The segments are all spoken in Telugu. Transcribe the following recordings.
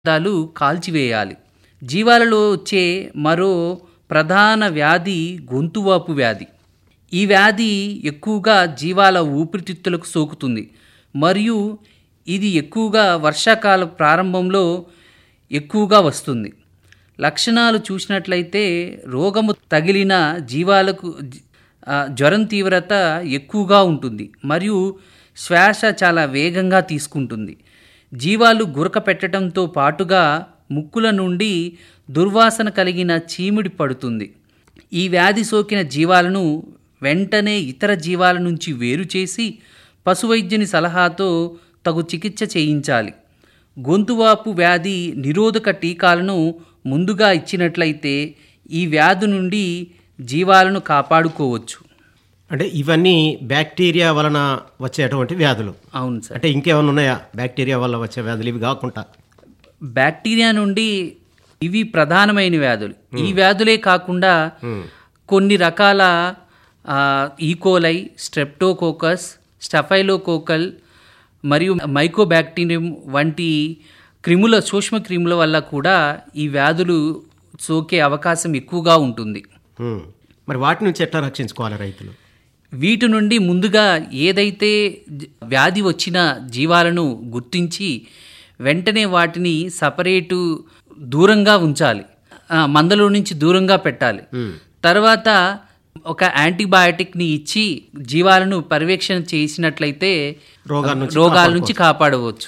పదార్థాలు కాల్చివేయాలి జీవాలలో వచ్చే మరో ప్రధాన వ్యాధి గొంతువాపు వ్యాధి ఈ వ్యాధి ఎక్కువగా జీవాల ఊపిరితిత్తులకు సోకుతుంది మరియు ఇది ఎక్కువగా వర్షాకాల ప్రారంభంలో ఎక్కువగా వస్తుంది లక్షణాలు చూసినట్లయితే రోగము తగిలిన జీవాలకు జ- ఆ, జ్వరం తీవ్రత ఎక్కువగా ఉంటుంది మరియు శ్వాస చాలా వేగంగా తీసుకుంటుంది జీవాలు గురక పెట్టడంతో పాటుగా ముక్కుల నుండి దుర్వాసన కలిగిన చీమిడి పడుతుంది ఈ వ్యాధి సోకిన జీవాలను వెంటనే ఇతర జీవాల నుంచి వేరు చేసి పశువైద్యుని సలహాతో తగు చికిత్స చేయించాలి గొంతువాపు వ్యాధి నిరోధక టీకాలను ముందుగా ఇచ్చినట్లయితే ఈ వ్యాధి నుండి జీవాలను కాపాడుకోవచ్చు అంటే ఇవన్నీ బ్యాక్టీరియా వలన వచ్చేటువంటి వ్యాధులు అవును సార్ అంటే ఇంకేమైనా ఉన్నాయా బ్యాక్టీరియా వల్ల వచ్చే వ్యాధులు ఇవి కాకుండా బ్యాక్టీరియా నుండి ఇవి ప్రధానమైన వ్యాధులు ఈ వ్యాధులే కాకుండా కొన్ని రకాల ఆ, ఈకోలై స్ట్రెప్టోకోకస్ స్టఫైలోకోకల్ మరియు మైకోబ్యాక్టీరియం వంటి క్రిముల సూక్ష్మ క్రిముల వల్ల కూడా ఈ వ్యాధులు సోకే అవకాశం ఎక్కువగా ఉంటుంది ఉమ్. మరి వాటి నుంచి ఎట్లా రక్షించుకోవాలి రైతులు వీటి నుండి ముందుగా ఏదైతే జ- వ్యాధి వచ్చిన జీవాలను గుర్తించి వెంటనే వాటిని సపరేటు దూరంగా ఉంచాలి ఆ, మందలో నుంచి దూరంగా పెట్టాలి తర్వాత ఒక యాంటీబయాటిక్ని ఇచ్చి జీవాలను పర్యవేక్షణ చేసినట్లయితే రోగాల నుంచి రోగాల నుంచి కాపాడవచ్చు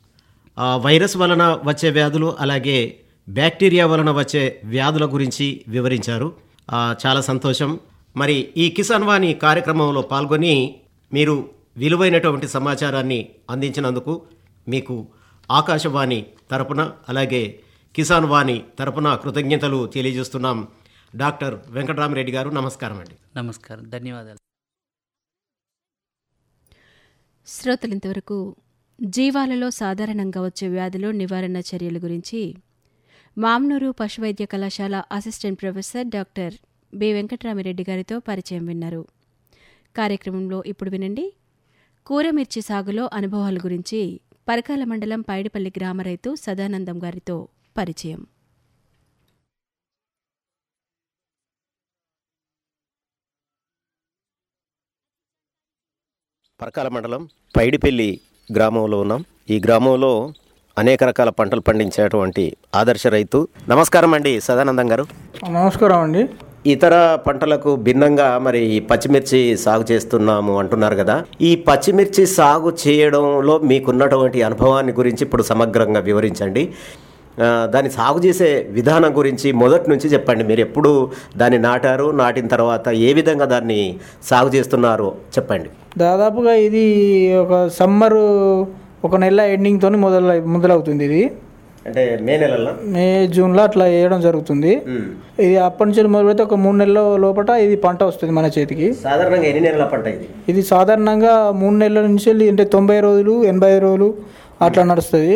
ఆ వైరస్ వలన వచ్చే వ్యాధులు అలాగే బ్యాక్టీరియా వలన వచ్చే వ్యాధుల గురించి వివరించారు ఆ, చాలా సంతోషం మరి ఈ కిసాన్ వాణి కార్యక్రమంలో పాల్గొని మీరు విలువైనటువంటి సమాచారాన్ని అందించినందుకు మీకు ఆకాశవాణి తరపున అలాగే కిసాన్ వాణి తరపున కృతజ్ఞతలు తెలియజేస్తున్నాం డాక్టర్ వెంకటరామరెడ్డి గారు నమస్కారం అండి నమస్కారం ధన్యవాదాలు శ్రోతలు ఇంతవరకు జీవాలలో సాధారణంగా వచ్చే వ్యాధులు నివారణ చర్యల గురించి మామ్నూరు పశువైద్య కళాశాల assistant professor doctor B Venkatarami Reddy గారితో పరిచయం విన్నారు కార్యక్రమంలో ఇప్పుడు వినండి కూరమిర్చి సాగులో అనుభవాల గురించి పరకాల మండలం పైడిపల్లి గ్రామ రైతు సదానందం గారితో పరిచయం పరకాల మండలం పైడిపల్లి గ్రామంలో ఉన్నాం ఈ గ్రామంలో అనేక రకాల పంటలు పండించేటువంటి ఆదర్శ రైతు నమస్కారం అండి సదానందం గారు నమస్కారం అండి ఇతర పంటలకు భిన్నంగా మరి ఈ పచ్చిమిర్చి సాగు చేస్తున్నాము అంటున్నారు కదా ఈ పచ్చిమిర్చి సాగు చేయడంలో మీకున్నటువంటి అనుభవాన్ని గురించి ఇప్పుడు సమగ్రంగా వివరించండి ఆ, దాన్ని సాగు చేసే విధానం గురించి మొదటి నుంచి చెప్పండి మీరు ఎప్పుడు దాన్ని నాటారు నాటిన తర్వాత ఏ విధంగా దాన్ని సాగు చేస్తున్నారో చెప్పండి దాదాపుగా ఇది ఒక సమ్మర్ ఒక నెల ఎండింగ్తో మొదల మొదలవుతుంది ఇది అంటే మే నెలలో మే జూన్లో అట్లా వేయడం జరుగుతుంది ఇది అప్పటి నుంచి మొదలు పెడితే ఒక మూడు నెలల లోపల ఇది పంట వస్తుంది మన చేతికి సాధారణంగా ఎన్ని నెలల పంట ఇది ఇది సాధారణంగా మూడు నెలల నుంచి వెళ్ళి అంటే తొంభై రోజులు ఎనభై రోజులు అట్లా నడుస్తుంది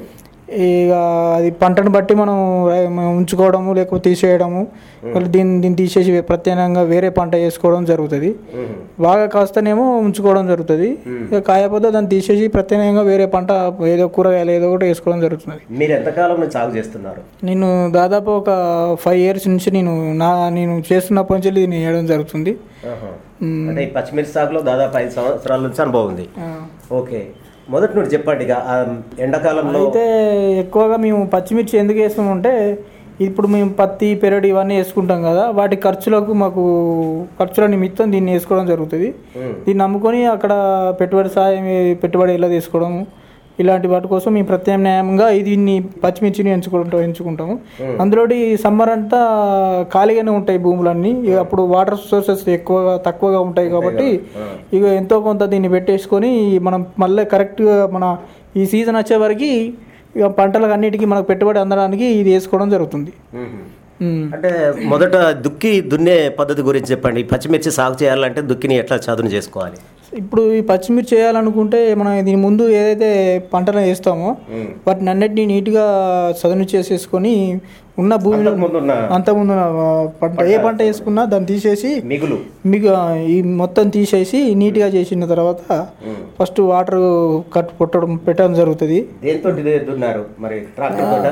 ఇక అది పంటను బట్టి మనం రై- మనం ఉంచుకోవడము లేకపోతే తీసేయడము మళ్ళీ దీన్ని దీన్ని తీసేసి ప్రత్యేకంగా వేరే పంట వేసుకోవడం జరుగుతుంది బాగా కాస్తనేమో ఉంచుకోవడం జరుగుతుంది ఇక కాయపోతే దాన్ని తీసేసి ప్రత్యేకంగా వేరే పంట ఏదో కూరగాయలు ఏదో ఒకటి వేసుకోవడం జరుగుతుంది మీరు ఎంతకాలం నుంచి సాగు చేస్తున్నారు నేను దాదాపు ఒక ఫైవ్ ఇయర్స్ నుంచి నేను నా నేను చేస్తున్నప్పటి నుంచి దీన్ని వేయడం జరుగుతుంది అంటే ఈ పచ్చిమిర్చి సాగులో దాదాపు ఐదు సంవత్సరాల నుంచి అనుభవం ఉంది ఓకే మొదటి నుండి చెప్పండి ఇక ఆ ఎండాకాలంలో అయితే ఎక్కువగా మేము పచ్చిమిర్చి ఎందుకు వేస్తామంటే ఇప్పుడు మేము పత్తి పెరడు ఇవన్నీ వేసుకుంటాం కదా వాటి ఖర్చులకు మాకు ఖర్చుల నిమిత్తం దీన్ని వేసుకోవడం జరుగుతుంది దీన్ని నమ్ముకొని అక్కడ పెట్టుబడి సాయం పెట్టుబడి ఎలా తీసుకోవడం ఇలాంటి వాటి కోసం మేము ప్రత్యామ్నాయంగా దీన్ని పచ్చిమిర్చిని ఎంచుకుంటాం ఎంచుకుంటాము అందులో సమ్మర్ అంతా ఖాళీగానే ఉంటాయి భూములన్నీ ఇక అప్పుడు వాటర్ సోర్సెస్ ఎక్కువగా తక్కువగా ఉంటాయి కాబట్టి ఇక ఎంతో కొంత దీన్ని పెట్టేసుకొని మనం మళ్ళీ కరెక్ట్గా మన ఈ సీజన్ వచ్చే వరకు ఇక పంటలకు అన్నిటికీ మనకు పెట్టుబడి అందడానికి ఇది వేసుకోవడం జరుగుతుంది ఉమ్. అంటే మొదట దుక్కి దున్నే పద్ధతి గురించి చెప్పండి ఈ పచ్చిమిర్చి సాగు చేయాలంటే దుక్కిని ఎట్లా చదును చేసుకోవాలి ఇప్పుడు ఈ పచ్చిమిర్చి చేయాలనుకుంటే మనం దీని ముందు ఏదైతే పంటలు వేస్తామో వాటిని అన్నిటినీ నీట్గా చదును చేసేసుకొని ఉన్న భూమిలో ముందున్న అంతకుముందు ఉన్న, ఆ, పంట ఏ పంట వేసుకున్నా దాన్ని తీసేసి మిగులు మీకు ఆ, ఈ మొత్తం తీసేసి నీట్గా చేసిన తర్వాత ఫస్ట్ వాటర్ కట్ పుట్టడం పెట్టడం జరుగుతుంది దేంతో దున్నారు మరి ట్రాక్టర్